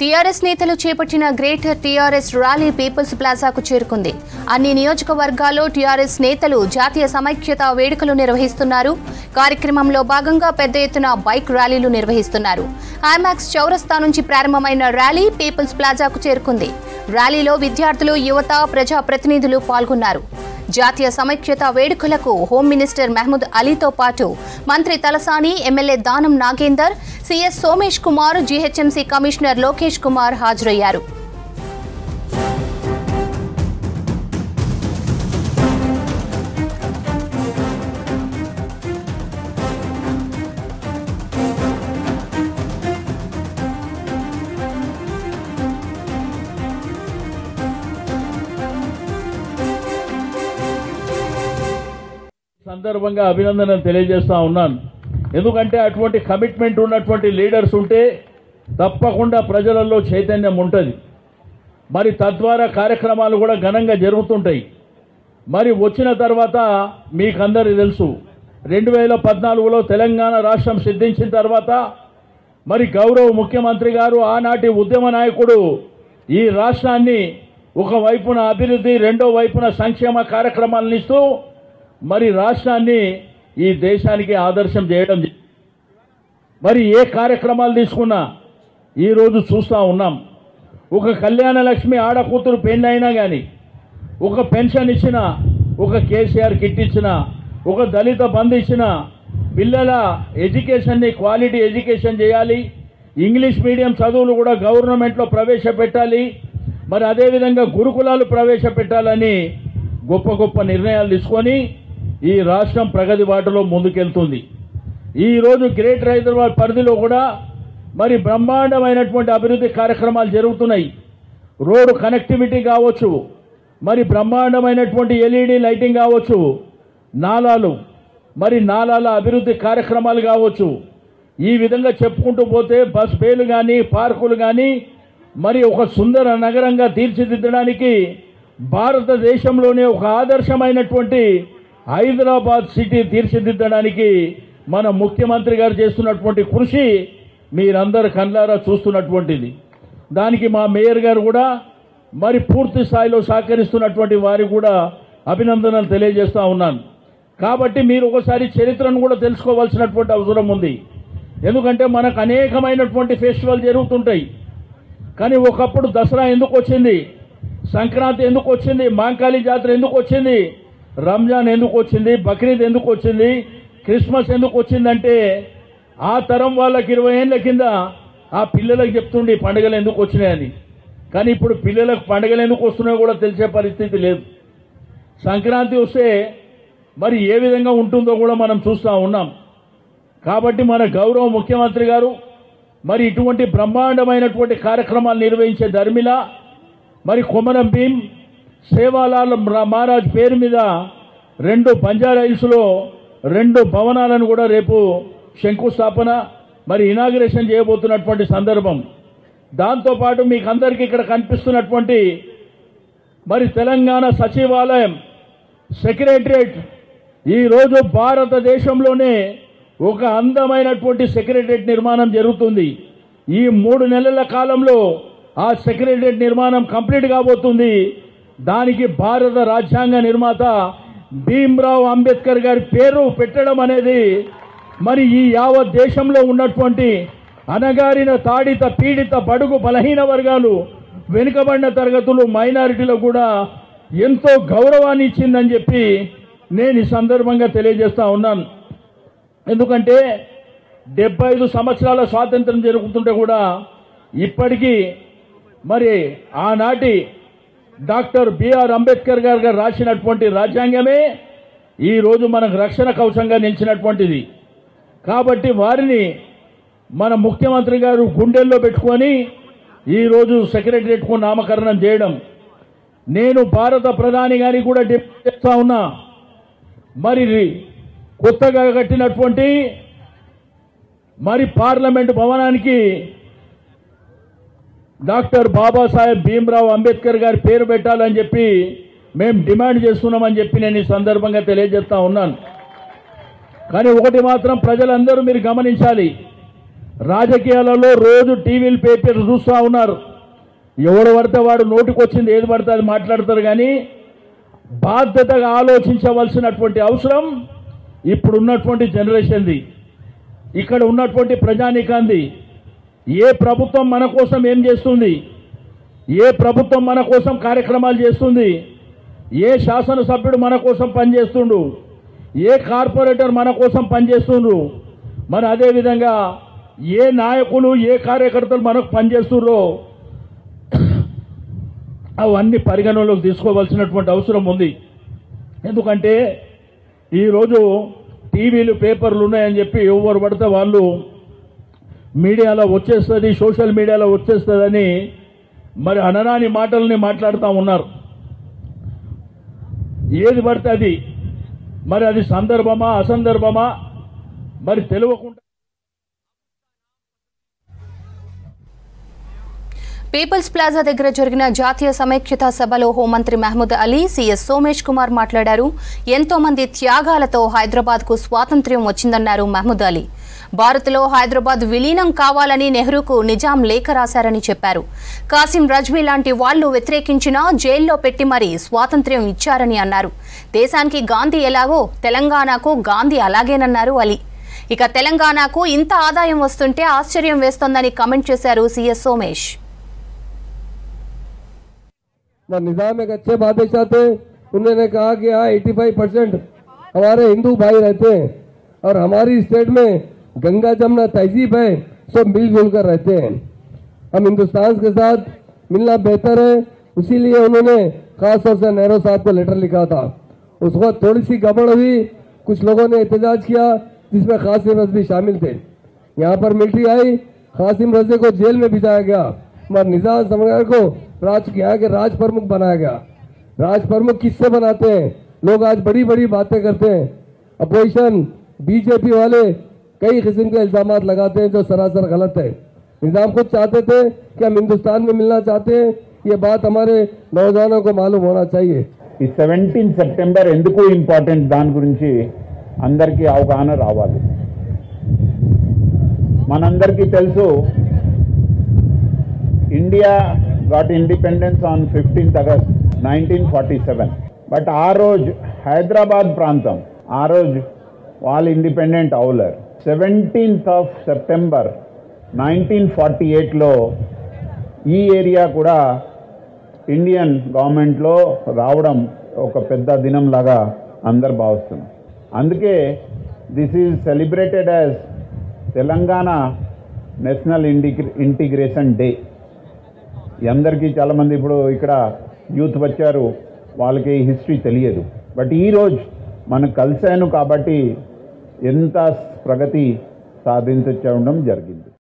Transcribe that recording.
TRS నేతలు చేపట్టిన greater TRS rally people's ప్లాజాకు చేరుకుంది అన్ని నియోజకవర్గాల్లో టీఆర్ఎస్ నేతలు జాతీయ సమైక్యత వేడుకలు నిర్వహిస్తున్నారు కార్యక్రమంలో భాగంగా పెద్ద ఎత్తున బైక్ ర్యాలీలు నిర్వహిస్తున్నారు ఐమాక్స్ చౌరస్తా నుంచి ప్రారంభమైన ర్యాలీ పీపుల్స్ ప్లాజాకు చేరుకుంది ర్యాలీలో విద్యార్థులు యువత ప్రజా ప్రతినిధులు పాల్గొన్నారు జాతీయ సమైక్యత వేడుకలకు హోం మినిస్టర్ మహమూద్ అలీతో పాటు మంత్రి Talasani MLA Danam Nagender CS Somesh Kumar GHMC commissioner Lokesh Kumar హాజరయ్యారు సందర్భంగా అభినందనలు తెలియజేస్తా ఉన్నాను ఎందుకంటే అటువంటి కమిట్మెంట్ ఉన్నటువంటి లీడర్స్ ఉంటే తప్పకుండా ప్రజలలో చైతన్యం ఉంటుంది మరి తద్వారా కార్యక్రమాలు కూడా ఘనంగా జరుగుతుంటాయి మరి వచ్చిన తర్వాత మీకందరికీ తెలుసు రెండు వేల పద్నాలుగులో తెలంగాణ రాష్ట్రం సిద్ధించిన తర్వాత మరి గౌరవ ముఖ్యమంత్రి గారు ఆనాటి ఉద్యమ నాయకుడు ఈ రాష్ట్రాన్ని ఒక వైపున అభివృద్ధి రెండో వైపున సంక్షేమ కార్యక్రమాలను ఇస్తూ మరి రాష్ట్రాన్ని ఈ దేశానికి ఆదర్శం చేయడం జ- మరి ఏ కార్యక్రమాలు తీసుకున్నా ఈరోజు చూస్తూ ఉన్నాం ఒక కళ్యాణ లక్ష్మి ఆడకూతురు పెళ్ళి అయినా కానీ ఒక పెన్షన్ ఇచ్చిన ఒక కేసీఆర్ కిట్ ఇచ్చిన ఒక దళిత బంధు ఇచ్చిన పిల్లల ఎడ్యుకేషన్ని క్వాలిటీ ఎడ్యుకేషన్ చేయాలి ఇంగ్లీష్ మీడియం చదువులు కూడా గవర్నమెంట్లో ప్రవేశపెట్టాలి మరి అదేవిధంగా గురుకులాలు ప్రవేశపెట్టాలని గొప్ప గొప్ప నిర్ణయాలు తీసుకొని ఈ రాష్ట్రం ప్రగతి బాటలో ముందుకెళ్తుంది ఈరోజు గ్రేటర్ హైదరాబాద్ పరిధిలో కూడా మరి బ్రహ్మాండమైనటువంటి అభివృద్ధి కార్యక్రమాలు జరుగుతున్నాయి రోడ్డు కనెక్టివిటీ కావచ్చు మరి బ్రహ్మాండమైనటువంటి ఎల్ఈడి లైటింగ్ కావచ్చు నాలాలు మరి నాలాల అభివృద్ధి కార్యక్రమాలు కావచ్చు ఈ విధంగా చెప్పుకుంటూ పోతే బస్ బేలు కానీ పార్కులు కానీ మరి ఒక సుందర నగరంగా తీర్చిదిద్దడానికి భారతదేశంలోనే ఒక ఆదర్శమైనటువంటి హైదరాబాద్ సిటీ తీర్చిదిద్దడానికి మన ముఖ్యమంత్రి గారు చేస్తున్నటువంటి కృషి మీరందరు కళ్ళారా చూస్తున్నటువంటిది దానికి మా మేయర్ గారు కూడా మరి పూర్తి స్థాయిలో సహకరిస్తున్నటువంటి వారికి కూడా అభినందనలు తెలియజేస్తా ఉన్నాను కాబట్టి మీరు ఒకసారి చరిత్రను కూడా తెలుసుకోవాల్సినటువంటి అవసరం ఉంది ఎందుకంటే మనకు అనేకమైనటువంటి ఫెస్టివల్ జరుగుతుంటాయి కానీ ఒకప్పుడు దసరా ఎందుకు వచ్చింది సంక్రాంతి ఎందుకు వచ్చింది మాంకాళి జాతర ఎందుకు వచ్చింది రంజాన్ ఎందుకు వచ్చింది బక్రీద్ ఎందుకు వచ్చింది క్రిస్మస్ ఎందుకు వచ్చిందంటే ఆ తరం వాళ్ళకి ఇరవై ఏళ్ళ కింద ఆ పిల్లలకు చెప్తుండే ఈ పండుగలు ఎందుకు వచ్చినాయని కానీ ఇప్పుడు పిల్లలకు పండుగలు ఎందుకు వస్తున్నాయో కూడా తెలిసే పరిస్థితి లేదు సంక్రాంతి వస్తే మరి ఏ విధంగా ఉంటుందో కూడా మనం చూస్తూ ఉన్నాం కాబట్టి మన గౌరవ ముఖ్యమంత్రి గారు మరి ఇటువంటి బ్రహ్మాండమైనటువంటి కార్యక్రమాలు నిర్వహించే ధర్మిల మరి కొమరం భీం సేవాలాల్ రా- మహారాజ్ పేరు మీద రెండు బంజారా హిల్స్లో రెండు భవనాలను కూడా రేపు శంకుస్థాపన మరి ఇనాగ్రేషన్ చేయబోతున్నటువంటి సందర్భం దాంతోపాటు మీకు అందరికీ ఇక్కడ కనిపిస్తున్నటువంటి మరి తెలంగాణ సచివాలయం సెక్రటరియట్ ఈరోజు భారతదేశంలోనే ఒక అందమైనటువంటి సెక్రటరియట్ నిర్మాణం జరుగుతుంది ఈ మూడు నెలల కాలంలో ఆ సెక్రటరియట్ నిర్మాణం కంప్లీట్ కాబోతుంది దానికి భారత రాజ్యాంగ నిర్మాత భీమ్రావ్ అంబేద్కర్ గారి పేరు పెట్టడం అనేది మరి ఈ యావత్ దేశంలో ఉన్నటువంటి అనగారిన తాడిత పీడిత బడుగు బలహీన వర్గాలు వెనుకబడిన తరగతులు మైనారిటీలకు కూడా ఎంతో గౌరవాన్ని ఇచ్చిందని చెప్పి నేను ఈ సందర్భంగా తెలియజేస్తా ఉన్నాను ఎందుకంటే డెబ్బై ఐదు సంవత్సరాల స్వాతంత్రం జరుగుతుంటే కూడా ఇప్పటికీ మరి ఆనాటి డాక్టర్ బిఆర్ అంబేద్కర్ గారు గారు రాసినటువంటి రాజ్యాంగమే ఈరోజు మనకు రక్షణ కవచంగా నిలిచినటువంటిది కాబట్టి వారిని మన ముఖ్యమంత్రి గారు గుండెల్లో పెట్టుకొని ఈరోజు సెక్రటరియట్కు నామకరణం చేయడం నేను భారత ప్రధాని గారికి కూడా డిమాండ్ చేస్తా ఉన్నా మరి కొత్తగా కట్టినటువంటి మరి పార్లమెంట్ భవనానికి డాక్టర్ బాబాసాహెబ్ భీమ్రావ్ అంబేద్కర్ గారి పేరు పెట్టాలని చెప్పి మేము డిమాండ్ చేస్తున్నామని చెప్పి నేను ఈ సందర్భంగా తెలియజేస్తా ఉన్నాను కానీ ఒకటి మాత్రం ప్రజలందరూ మీరు గమనించాలి రాజకీయాలలో రోజు టీవీలు పేపర్లు చూస్తూ ఉన్నారు ఎవడు పడితే వాడు నోటికొచ్చింది ఏది పడితే అది మాట్లాడతారు కానీ బాధ్యతగా ఆలోచించవలసినటువంటి అవసరం ఇప్పుడున్నటువంటి జనరేషన్ది ఇక్కడ ఉన్నటువంటి ప్రజానీకాంది ఏ ప్రభుత్వం మన కోసం ఏం చేస్తుంది ఏ ప్రభుత్వం మన కోసం కార్యక్రమాలు చేస్తుంది ఏ శాసనసభ్యుడు మన కోసం పనిచేస్తుండు ఏ కార్పొరేటర్ మన కోసం పనిచేస్తుండ్రు మరి అదేవిధంగా ఏ నాయకులు ఏ కార్యకర్తలు మనకు పనిచేస్తుండ్రో అవన్నీ పరిగణనలోకి తీసుకోవాల్సినటువంటి అవసరం ఉంది ఎందుకంటే ఈరోజు టీవీలు పేపర్లు ఉన్నాయని చెప్పి ఎవరు పడితే వాళ్ళు మీడియాలో వచ్చేస్తుంది సోషల్ మీడియాలో వచ్చేస్తుందని మరి అనరాని మాటల్ని మాట్లాడుతూ ఉన్నారు ఏది పడితే అది మరి అది సందర్భమా అసందర్భమా మరి తెలియకుండా పీపుల్స్ ప్లాజా దగ్గర జరిగిన జాతీయ సమైక్యతా సభలో హోంమంత్రి మహమూద్ అలీ సీఎస్ సోమేష్ కుమార్ మాట్లాడారు ఎంతో మంది త్యాగాలతో హైదరాబాద్ కు స్వాతంత్ర్యం వచ్చిందన్నారు మహమూద్ అలీ భారత్లో హైదరాబాద్ విలీనం కావాలని నెహ్రూకు నిజాం లేఖ రాశారని చెప్పారు కాసిం రజ్వీ లాంటి వాళ్లు వ్యతిరేకించినా జైల్లో పెట్టి మరీ స్వాతంత్ర్యం ఇచ్చారని అన్నారు దేశానికి గాంధీ ఎలాగో తెలంగాణకు గాంధీ అలాగేనన్నారు అలీ ఇక తెలంగాణకు ఇంత ఆదాయం వస్తుంటే ఆశ్చర్యం వేస్తోందని కమెంట్ చేశారు సీఎస్ సోమేష్ ना निजाम एक अच्छे बादशाह थे उन्होंने कहा कि यहाँ 85 परसेंट हमारे हिंदू भाई रहते हैं और हमारी स्टेट में गंगा जमुना तहजीब है सब मिलजुल कर रहते हैं हम हिंदुस्तान के साथ मिलना बेहतर है इसीलिए उन्होंने खास तौर से नेहरू साहब को लेटर लिखा था उस वक्त थोड़ी सी गड़बड़ हुई कुछ लोगों ने एहतजाज किया जिसमें कासिम रजवी शामिल थे यहाँ पर मिलिट्री आई कासिम रजवी को जेल में भिजाया गया मगर निजाम समगर को राज यहाँ के राज प्रमुख बनाया गया राज प्रमुख किससे बनाते हैं लोग आज बड़ी बड़ी बातें करते हैं अपोजिशन बीजेपी वाले कई किस्म के इल्जाम लगाते हैं जो सरासर गलत है निजाम खुद चाहते थे कि हम हिंदुस्तान में मिलना चाहते हैं ये बात हमारे नौजवानों को मालूम होना चाहिए ఈ సెవెంటీన్ సెప్టెంబర్ ఎందుకు ఇంపార్టెంట్ దాని గురించి అందరికీ అవగాహన రావాలి మనందరికీ తెలుసు India got independence on fifteenth August nineteen forty seven but ఆ రోజు హైదరాబాద్ ప్రాంతం ఆ రోజు వాళ్ళు ఇండిపెండెంట్ అవలేరు seventeenth of September nineteen forty ఎయిట్లో ఈ ఏరియా కూడా ఇండియన్ గవర్నమెంట్లో రావడం ఒక పెద్ద దినం లాగా అందరు భావిస్తున్నారు అందుకే this is celebrated as Telangana national ఇంటిగ్రే ఇంటిగ్రేషన్ డే అందరికీ చాలామంది ఇప్పుడు ఇక్కడ యూత్ వచ్చారు వాళ్ళకి హిస్టరీ తెలియదు బట్ ఈరోజు మనం కలిశాను కాబట్టి ఎంత ప్రగతి సాధించడం జరిగింది